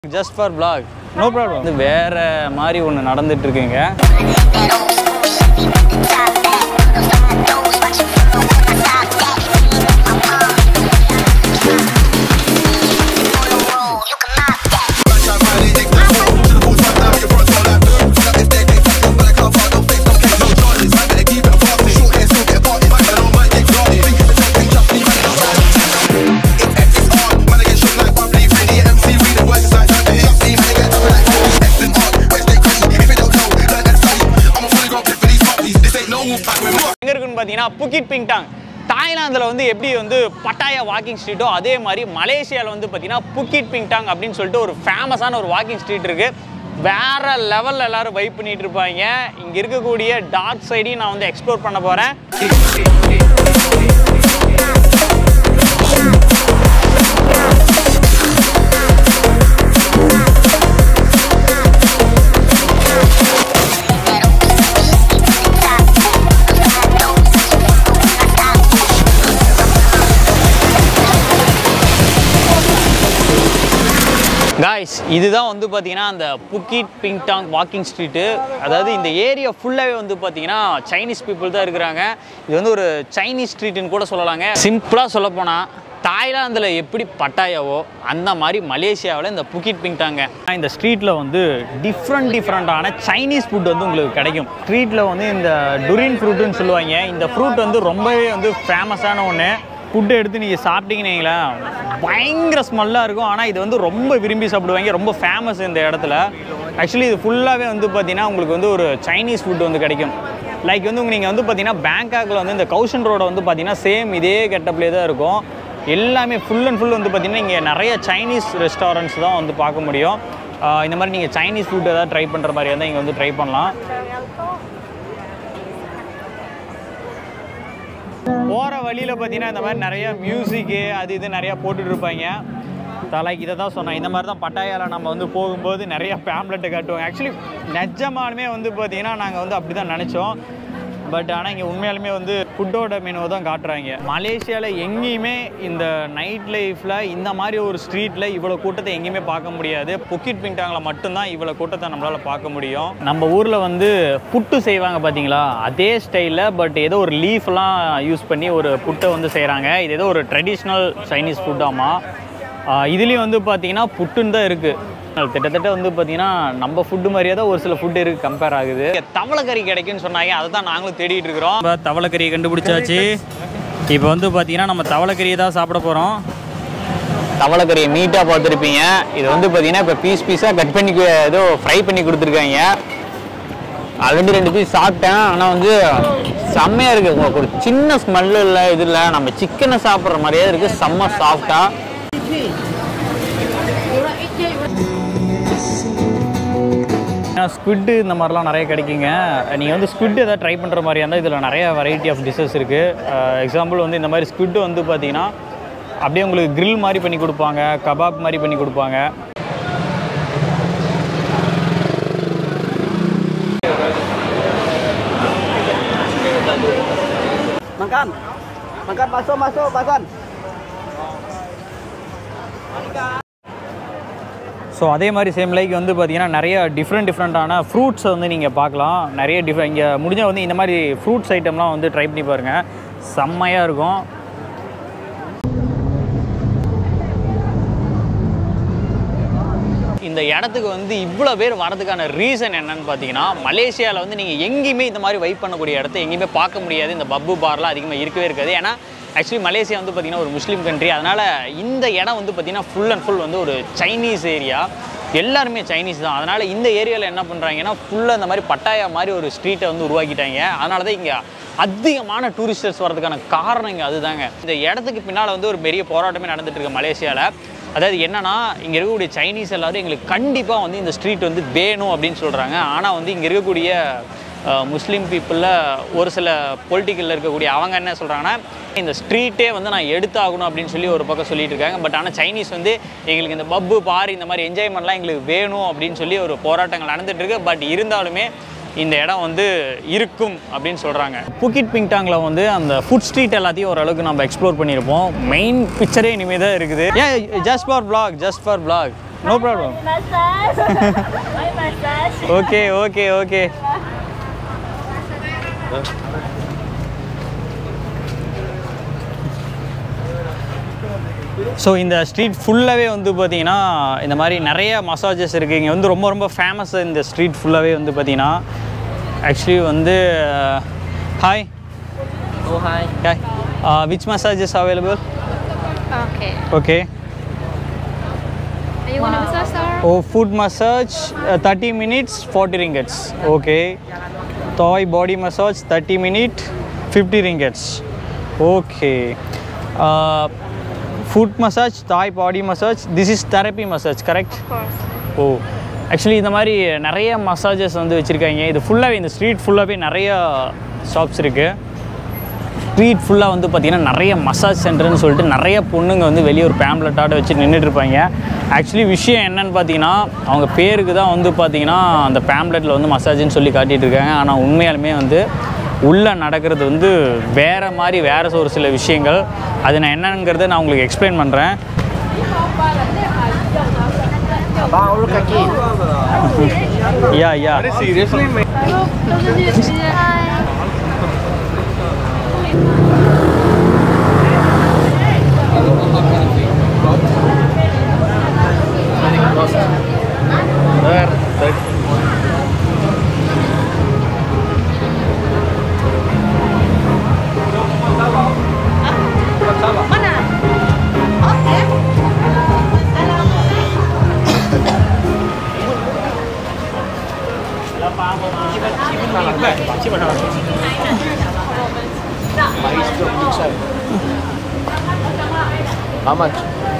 Just for vlog no problem வந்து வேற மாதிரி ஒன்று நடந்துட்டு இருக்குங்க எங்க இருக்குன்னு பார்த்தீங்கன்னா புக்கிட் பிங்டாங் தாய்லாந்தில் வந்து எப்படி வந்து பட்டாயா வாக்கிங் ஸ்ட்ரீட்டோ அதே மாதிரி மலேசியாவில் வந்து பார்த்தீங்கன்னா புக்கிட் பிங்டாங் அப்படின்னு சொல்லிட்டு ஒரு ஃபேமஸான ஒரு வாக்கிங் ஸ்ட்ரீட் இருக்கு வேற லெவலில் எல்லாரும் வைப் பண்ணிட்டு இருப்பாங்க இங்கே இருக்கக்கூடிய டார்க் சைடையும் நான் வந்து எக்ஸ்ப்ளோர் பண்ண போகிறேன் காய்ஸ் இதுதான் வந்து பார்த்தீங்கன்னா அந்த புக்கிட் பிங்டாங் வாக்கிங் ஸ்ட்ரீட்டு அதாவது இந்த ஏரியா ஃபுல்லாகவே வந்து பார்த்தீங்கன்னா சைனீஸ் பீப்புள் தான் இருக்கிறாங்க இது வந்து ஒரு சைனீஸ் ஸ்ட்ரீட்டுன்னு கூட சொல்லலாங்க சிம்பிளாக சொல்லப்போனால் தாய்லாந்தில் எப்படி பட்டாயாவோ அந்த மாதிரி மலேசியாவில் இந்த புக்கிட் பிங்டாங்க இந்த ஸ்ட்ரீட்டில் வந்து டிஃப்ரெண்ட் டிஃப்ரெண்ட்டான சைனீஸ் ஃபுட் வந்து உங்களுக்கு கிடைக்கும் ஸ்ட்ரீட்டில் வந்து இந்த டுரின் ஃப்ரூட்டுன்னு சொல்லுவாங்க இந்த ஃப்ரூட் வந்து ரொம்பவே வந்து ஃபேமஸான ஒன்று ஃபுட்டு எடுத்து நீங்கள் சாப்பிட்டீங்கன்னு வைங்களேன், பயங்கர ஸ்மெல்லாக இருக்கும் ஆனால் இது வந்து ரொம்ப விரும்பி சாப்பிடுவாங்க ரொம்ப ஃபேமஸ் இந்த இடத்துல ஆக்சுவலி இது ஃபுல்லாகவே வந்து பார்த்தீங்கன்னா உங்களுக்கு வந்து ஒரு சைனீஸ் ஃபுட் வந்து கிடைக்கும் லைக் வந்து நீங்கள் வந்து பார்த்தீங்கன்னா பேங்காக்கில் வந்து இந்த கௌஷன் ரோட வந்து பார்த்தீங்கன்னா சேம் இதே கெட்டப்லேயே தான் இருக்கும் எல்லாமே ஃபுல் அண்ட் ஃபுல் வந்து பார்த்தீங்கன்னா இங்கே நிறைய சைனீஸ் ரெஸ்டாரண்ட்ஸ் தான் வந்து பார்க்க முடியும் ஆஹ் இந்த மாதிரி நீங்கள் சைனீஸ் ஃபுட் ஏதாவது ட்ரை பண்ணுற மாதிரி இருந்தால் இங்கே வந்து ட்ரை பண்ணலாம் போகிற வழியில் பார்த்தீங்கன்னா இந்த மாதிரி நிறைய மியூசிக்கு அது இது நிறையா போட்டுட்டு இருப்பாங்க தலைக்கு இதை தான் சொன்னேன் இந்த மாதிரி தான் பட்டாயால நம்ம வந்து போகும்போது நிறைய பேம்லெட்டு காட்டுவோம் ஆக்சுவலி நிஜமாலுமே வந்து பார்த்தீங்கன்னா நாங்கள் வந்து அப்படி தான் நினச்சோம் பட் ஆனால் இங்கே உண்மையாலுமே வந்து ஃபுட்டோட மெனுவை தான் காட்டுறாங்க மலேசியாவில் எங்கேயுமே இந்த நைட் லைஃப்பில் இந்த மாதிரி ஒரு ஸ்ட்ரீட்டில் இவ்வளோ கூட்டத்தை எங்கேயுமே பார்க்க முடியாது புக்கிட் பிங்டாங்கில் மட்டும்தான் இவ்வளோ கூட்டத்தை நம்மளால் பார்க்க முடியும் நம்ம ஊரில் வந்து புட்டு செய்வாங்க பார்த்தீங்களா அதே ஸ்டைலில் பட் ஏதோ ஒரு லீஃப்லாம் யூஸ் பண்ணி ஒரு புட்டை வந்து செய்கிறாங்க இது ஏதோ ஒரு ட்ரெடிஷ்னல் சைனீஸ் ஃபுட்டாமா இதுலேயும் வந்து பார்த்தீங்கன்னா புட்டுன்னு தான் இருக்குது கிட்டத்தட்ட வந்து பார்த்தீங்கன்னா நம்ம ஃபுட்டு மாதிரியே தான் ஒரு சில ஃபுட்டு இருக்கு கம்பேர் ஆகுது தவளைக்கறி கிடைக்குன்னு சொன்னாங்க அதை தான் நாங்களும் தேடிட்டு இருக்கிறோம் இப்போ தவளைக்கறியை கண்டுபிடிச்சாச்சு இப்போ வந்து பார்த்தீங்கன்னா நம்ம தவளைக்கறியை தான் சாப்பிட போகிறோம் தவளைக்கறியை நீட்டாக பார்த்துருப்பீங்க இது வந்து பார்த்தீங்கன்னா இப்போ பீஸ் பீஸாக கட் பண்ணி கு- ஏதோ ஃப்ரை பண்ணி கொடுத்துருக்காங்க ஆல்ரெடி ரெண்டு பீஸ் சாப்பிட்டேன் ஆனால் வந்து செம்மையாக இருக்குது உங்களுக்கு ஒரு சின்ன ஸ்மெல்லு இல்லை இது இல்லை நம்ம சிக்கனை சாப்பிட்ற மாதிரியே இருக்குது செம்ம சாஃப்டாக ஸ்குவிட்டு இந்த மாதிரிலாம் நிறைய கிடைக்குங்க நீங்கள் வந்து ஸ்குவிட் எதாவது ட்ரை பண்ணுற மாதிரியா இருந்தால் இதில் நிறைய வெரைட்டி ஆஃப் டிஷ்ஷஸ் இருக்குது எக்ஸாம்பிள் வந்து இந்த மாதிரி ஸ்குவிட் வந்து பார்த்தீங்கன்னா அப்படியே உங்களுக்கு grill மாதிரி பண்ணி கொடுப்பாங்க கபாப் மாதிரி பண்ணி கொடுப்பாங்க Makan. Makan masuk masuk makan. So அதே மாதிரி சேம் லைக் வந்து பார்த்தீங்கன்னா நிறைய டிஃப்ரெண்ட் டிஃப்ரெண்ட்டான ஃப்ரூட்ஸை வந்து நீங்கள் பார்க்கலாம் நிறைய டிஃப்ரெண்ட் இங்கே முடிஞ்ச வந்து இந்த மாதிரி ஃப்ரூட்ஸ் ஐட்டம்லாம் வந்து ட்ரை பண்ணி பாருங்கள் செம்மையாக இருக்கும் இந்த இடத்துக்கு வந்து இவ்வளோ பேர் வரதுக்கான ரீசன் என்னன்னு பார்த்தீங்கன்னா மலேசியாவில் வந்து நீங்கள் எங்கேயுமே இந்த மாதிரி வைப் பண்ணக்கூடிய இடத்த எங்கேயுமே பார்க்க முடியாது இந்த பப்பு பார்லாம் அதிகமாக இருக்கவே இருக்காது ஏன்னா ஆக்சுவலி மலேசியா வந்து பார்த்திங்கன்னா ஒரு முஸ்லீம் கண்ட்ரி அதனால் இந்த இடம் வந்து பார்த்திங்கன்னா ஃபுல் அண்ட் ஃபுல் வந்து ஒரு சைனீஸ் ஏரியா எல்லாருமே சைனீஸ் தான் அதனால் இந்த ஏரியாவில் என்ன பண்ணுறாங்கன்னா ஃபுல்லாக இந்த மாதிரி பட்டாயா மாதிரி ஒரு ஸ்ட்ரீட்டை வந்து உருவாக்கிட்டாங்க அதனால தான் இங்கே அதிகமான டூரிஸ்டர்ஸ் வரதுக்கான காரணம் இங்கே அதுதாங்க இந்த இடத்துக்கு பின்னால் வந்து ஒரு பெரிய போராட்டமே நடந்துட்டு இருக்கு மலேசியாவில் அதாவது என்னன்னா இங்கே இருக்கக்கூடிய சைனீஸ் எல்லாரும் எங்களுக்கு கண்டிப்பாக வந்து இந்த ஸ்ட்ரீட் வந்து வேணும் அப்படின்னு சொல்கிறாங்க ஆனால் வந்து இங்கே இருக்கக்கூடிய அஹ், முஸ்லீம் பீப்புளில் ஒரு சில பொலிட்டிக்கலில் இருக்கக்கூடிய அவங்க என்ன சொல்கிறாங்கன்னா இந்த ஸ்ட்ரீட்டே வந்து நான் எடுத்தாகணும் அப்படின்னு சொல்லி ஒரு பக்கம் சொல்லிட்டு இருக்காங்க பட் ஆனால் சைனீஸ் வந்து எங்களுக்கு இந்த பப்பு பார் இந்த மாதிரி என்ஜாய்மெண்ட்லாம் எங்களுக்கு வேணும் அப்படின்னு சொல்லி ஒரு போராட்டங்கள் நடந்துட்டு இருக்கு பட் இருந்தாலுமே இந்த இடம் வந்து இருக்கும் அப்படின்னு சொல்கிறாங்க புக்கிட் பிங்டாங்கில் வந்து அந்த ஃபுட் ஸ்ட்ரீட் எல்லாத்தையும் ஓரளவுக்கு நம்ம எக்ஸ்ப்ளோர் பண்ணியிருப்போம் மெயின் பிக்சரே இனிமேல் தான் இருக்குது ஏன் just for vlog just for vlog no problem Massage. My massage. Okay okay okay so இந்த ஸ்ட்ரீட் ஃபுல்லாகவே வந்து பார்த்தீங்கன்னா இந்த மாதிரி நிறைய மசாஜஸ் இருக்குது இங்கே வந்து ரொம்ப ரொம்ப ஃபேமஸ் இந்த ஸ்ட்ரீட் ஃபுல்லாகவே வந்து பார்த்தீங்கன்னா ஆக்சுவலி வந்து hi Oh hi. Hi which massages available Okay. Okay Are you want a massage sir? Oh, foot massage, uh, 30 minutes, 40 ringgits. Okay. Toy body massage, 30 minute, 50 ringgits. Okay. Uh, foot massage, Thai body massage. This is therapy massage, correct? Of course. Oh actually இந்த மாதிரி நிறைய massages வந்து வச்சுருக்காங்க இது ஃபுல்லாகவே இந்த street ஃபுல்லாகவே நிறைய ஷாப்ஸ் இருக்குது ஸ்ட்ரீட் ஃபுல்லாக வந்து பார்த்திங்கன்னா நிறைய மசாஜ் சென்டர்னு சொல்லிட்டு நிறைய பொண்ணுங்க வந்து வெளியே ஒரு பேம்லெட்டாட வச்சு நின்றுட்டு இருப்பாங்க ஆக்சுவலி விஷயம் என்னன்னு பார்த்தீங்கன்னா அவங்க பேருக்கு தான் வந்து பார்த்திங்கன்னா அந்த பேம்லெட்டில் வந்து மசாஜ்னு சொல்லி காட்டிகிட்டு இருக்காங்க ஆனால் உண்மையாலுமே வந்து உள்ளே நடக்கிறது வந்து வேறு மாதிரி வேறு ஒரு சில விஷயங்கள் அது நான் என்னங்கிறத நான் உங்களுக்கு எக்ஸ்பிளைன் பண்ணுறேன் Abang ulur kaki. Yeah yeah How much?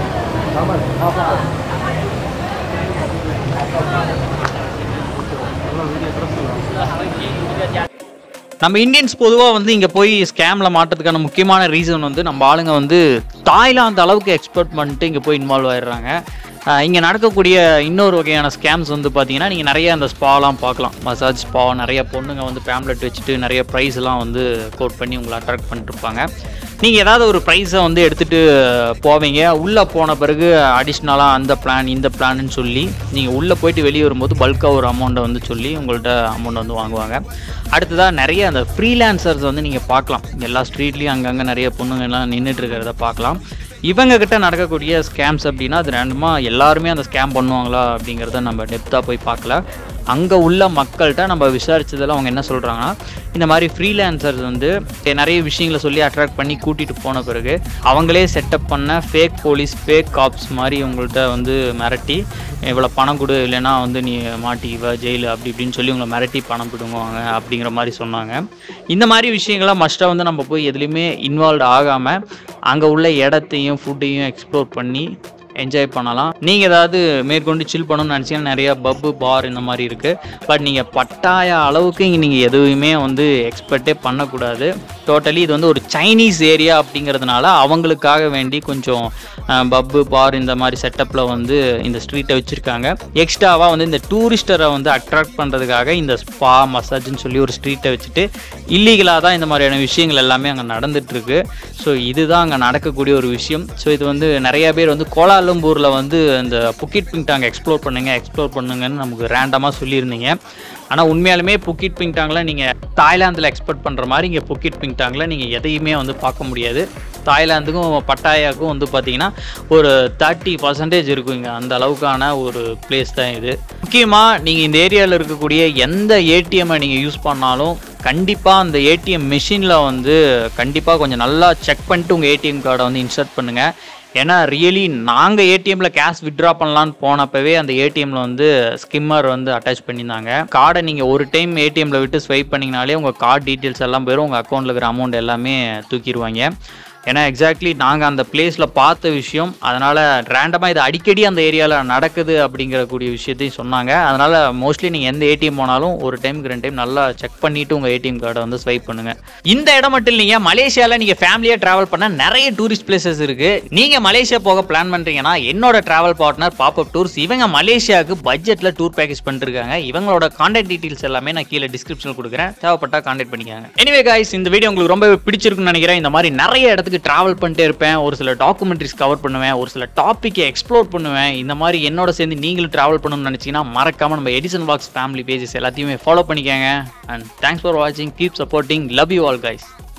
நம்ம இந்தியன்ஸ் பொதுவாக வந்து இங்கே போய் ஸ்கேமில் மாட்டுறதுக்கான முக்கியமான ரீசன் வந்து நம்ம ஆளுங்க வந்து தாய்லாந்து அளவுக்கு எக்ஸ்பெக்ட் பண்ணிட்டு இங்கே போய் இன்வால்வ் ஆயிடுறாங்க இங்கே நடக்கக்கூடிய இன்னொரு வகையான ஸ்கேம்ஸ் வந்து பார்த்தீங்கன்னா நீங்கள் நிறைய அந்த ஸ்பாலாம் பார்க்கலாம் மசாஜ் ஸ்பா நிறைய பொண்ணுங்க வந்து பேம்லெட் வச்சுட்டு நிறைய ப்ரைஸ்லாம் வந்து கோட் பண்ணி உங்களை அட்ராக்ட் பண்ணிட்டு இருப்பாங்க நீங்கள் ஏதாவது ஒரு ப்ரைஸை வந்து எடுத்துகிட்டு போவீங்க உள்ளே போன பிறகு அடிஷ்னலாக அந்த பிளான் இந்த பிளான்னு சொல்லி நீங்கள் உள்ளே போயிட்டு வெளியே வரும்போது பல்காக ஒரு அமௌண்ட்டை வந்து சொல்லி உங்கள்கிட்ட அமௌண்ட் வந்து வாங்குவாங்க அடுத்ததாக நிறைய அந்த ஃப்ரீலான்சர்ஸ் வந்து நீங்கள் பார்க்கலாம் எல்லா ஸ்ட்ரீட்லேயும் அங்கங்கே நிறைய பொண்ணுங்க எல்லாம் நின்றுட்டு இருக்கிறத பார்க்கலாம் இவங்க கிட்ட நடக்கக்கூடிய ஸ்கேம்ஸ் அப்படின்னா அது ரெண்டுமாக எல்லாருமே அந்த ஸ்கேம் பண்ணுவாங்களா அப்படிங்கிறத நம்ம டெப்த்தாக போய் பார்க்கல அங்கே உள்ள மக்கள்கிட்ட நம்ம விசாரிச்சதில் அவங்க என்ன சொல்கிறாங்கன்னா இந்த மாதிரி ஃப்ரீலான்சர்ஸ் வந்து நிறைய விஷயங்களை சொல்லி அட்ராக்ட் பண்ணி கூட்டிகிட்டு போன பிறகு அவங்களே செட்டப் பண்ண ஃபேக் போலீஸ் ஃபேக் காப்ஸ் மாதிரி உங்கள்கிட்ட வந்து மிரட்டி இவ்வளோ பணம் கொடு இல்லைன்னா வந்து நீ மாட்டிக்குவ ஜெயிலு அப்படி இப்படின்னு சொல்லி உங்களை மிரட்டி பணம் பிடுங்குவாங்க அப்படிங்கிற மாதிரி சொன்னாங்க இந்த மாதிரி விஷயங்களை மஸ்ட்டாக வந்து நம்ம போய் எதுலேயுமே இன்வால்வ் ஆகாமல் அங்கே உள்ள இடத்தையும் ஃபுட்டையும் எக்ஸ்ப்ளோர் பண்ணி என்ஜாய் பண்ணலாம் நீங்கள் ஏதாவது மேற்கொண்டு சில் பண்ணணும்னு நினச்சிங்கன்னா நிறைய பப்பு பார் இந்த மாதிரி இருக்குது பட் நீங்கள் பட்டாய அளவுக்கு இங்கே நீங்கள் எதுவுமே வந்து எக்ஸ்பெக்டே பண்ணக்கூடாது டோட்டலி இது வந்து ஒரு சைனீஸ் ஏரியா அப்படிங்கிறதுனால அவங்களுக்காக வேண்டி கொஞ்சம் பப்பு பார் இந்த மாதிரி செட்டப்பில் வந்து இந்த ஸ்ட்ரீட்டை வச்சுருக்காங்க எக்ஸ்ட்ராவாக வந்து இந்த டூரிஸ்டரை வந்து அட்ராக்ட் பண்ணுறதுக்காக இந்த ஸ்பா மசாஜ்னு சொல்லி ஒரு ஸ்ட்ரீட்டை வச்சுட்டு இல்லீகலாக தான் இந்த மாதிரியான விஷயங்கள் எல்லாமே அங்கே நடந்துட்டுருக்கு ஸோ இதுதான் அங்கே நடக்கக்கூடிய ஒரு விஷயம் ஸோ இது வந்து நிறைய பேர் வந்து கோலாலம்பூரில் வந்து இந்த புக்கிட் பிங்டாங் எக்ஸ்ப்ளோர் பண்ணுங்க எக்ஸ்ப்ளோர் பண்ணுங்கன்னு நமக்கு ரேண்டமாக சொல்லியிருந்தீங்க ஆனால் உண்மையாலுமே புக்கிட் பிங்டாங்கில் நீங்கள் தாய்லாந்தில் எக்ஸ்பெக்ட் பண்ணுற மாதிரி இங்கே புக்கிட் பிங்டாங்கில் நீங்கள் எதையுமே வந்து பார்க்க முடியாது தாய்லாந்துக்கும் பட்டாயாவுக்கும் வந்து பார்த்தீங்கன்னா ஒரு தேர்ட்டி பர்சன்டேஜ் இருக்கும் இங்கே அந்த அளவுக்கான ஒரு பிளேஸ் தான் இது முக்கியமாக நீங்கள் இந்த ஏரியாவில் இருக்கக்கூடிய எந்த ஏடிஎம்மை நீங்கள் யூஸ் பண்ணாலும் கண்டிப்பாக அந்த ஏடிஎம் மிஷினில் வந்து கண்டிப்பாக கொஞ்சம் நல்லா செக் பண்ணிட்டு உங்கள் ஏடிஎம் கார்டை வந்து இன்சர்ட் பண்ணுங்கள் ஏன்னா ரியலி நாங்கள் ஏடிஎம்மில் கேஷ் வித்ட்ரா பண்ணலான்னு போனப்பவே அந்த ஏடிஎம்மில் வந்து ஸ்கிம்மர் வந்து அட்டாச் பண்ணியிருந்தாங்க கார்டை நீங்கள் ஒரு டைம் ஏடிஎம்மில் விட்டு ஸ்வைப் பண்ணிங்கனாலே உங்கள் கார்டு டீட்டெயில்ஸ் எல்லாம் போயிடும் உங்கள் அக்கௌண்ட்டில் இருக்கிற அமௌண்ட் எல்லாமே தூக்கிடுவாங்க ஏன்னா எக்ஸாக்ட்லி நாங்கள் அந்த பிளேஸில் பார்த்த விஷயம் அதனால் ரேண்டமாக இது அடிக்கடி அந்த ஏரியாவில் நடக்குது அப்படிங்கிற கூடிய விஷயத்தையும் சொன்னாங்க அதனால் மோஸ்ட்லி நீங்கள் எந்த ஏடிஎம் போனாலும் ஒரு டைமுக்கு ரெண்டு டைம் நல்லா செக் பண்ணிவிட்டு உங்கள் ஏடிஎம் கார்டை வந்து ஸ்வைப் பண்ணுங்கள் இந்த இடம் மட்டும் இல்லைங்க மலேசியாவில் நீங்கள் ஃபேமிலியாக ட்ராவல் பண்ண நிறைய டூரிஸ்ட் பிளேசஸ் இருக்குது நீங்கள் மலேசியா போக பிளான் பண்ணுறீங்கன்னா என்னோட ட்ராவல் பார்ட்னர் பாப்அப் டூர்ஸ் இவங்க மலேசியாவுக்கு பட்ஜெட்டில் டூர் பேக்கேஜ் பண்ணிருக்காங்க இவங்களோட கான்டாக்ட் டீட்டெயில்ஸ் எல்லாமே நான் கீழே டிஸ்கிரிப்ஷனில் கொடுக்குறேன் தேவைப்பட்டா கான்டாக்ட் பண்ணிக்காங்க எனிவே காய்ஸ் இந்த வீடியோ உங்களுக்கு ரொம்ப பிடிச்சிருக்குன்னு நினைக்கிறேன் இந்த மாதிரி நிறைய இடத்துக்கு இடத்துக்கு ட்ராவல் பண்ணிட்டே இருப்பேன் ஒரு சில டாக்குமெண்ட்ரிஸ் கவர் பண்ணுவேன் ஒரு சில டாப்பிக்கை எக்ஸ்ப்ளோர் பண்ணுவேன் இந்த மாதிரி என்னோட சேர்ந்து நீங்களும் ட்ராவல் பண்ணணும்னு நினச்சிங்கன்னா மறக்காமல் நம்ம எடிசன் பாக்ஸ் ஃபேமிலி பேஜஸ் எல்லாத்தையுமே ஃபாலோ பண்ணிக்கோங்க அண்ட் தேங்க்ஸ் ஃபார் வாட்சிங் keep supporting love you all guys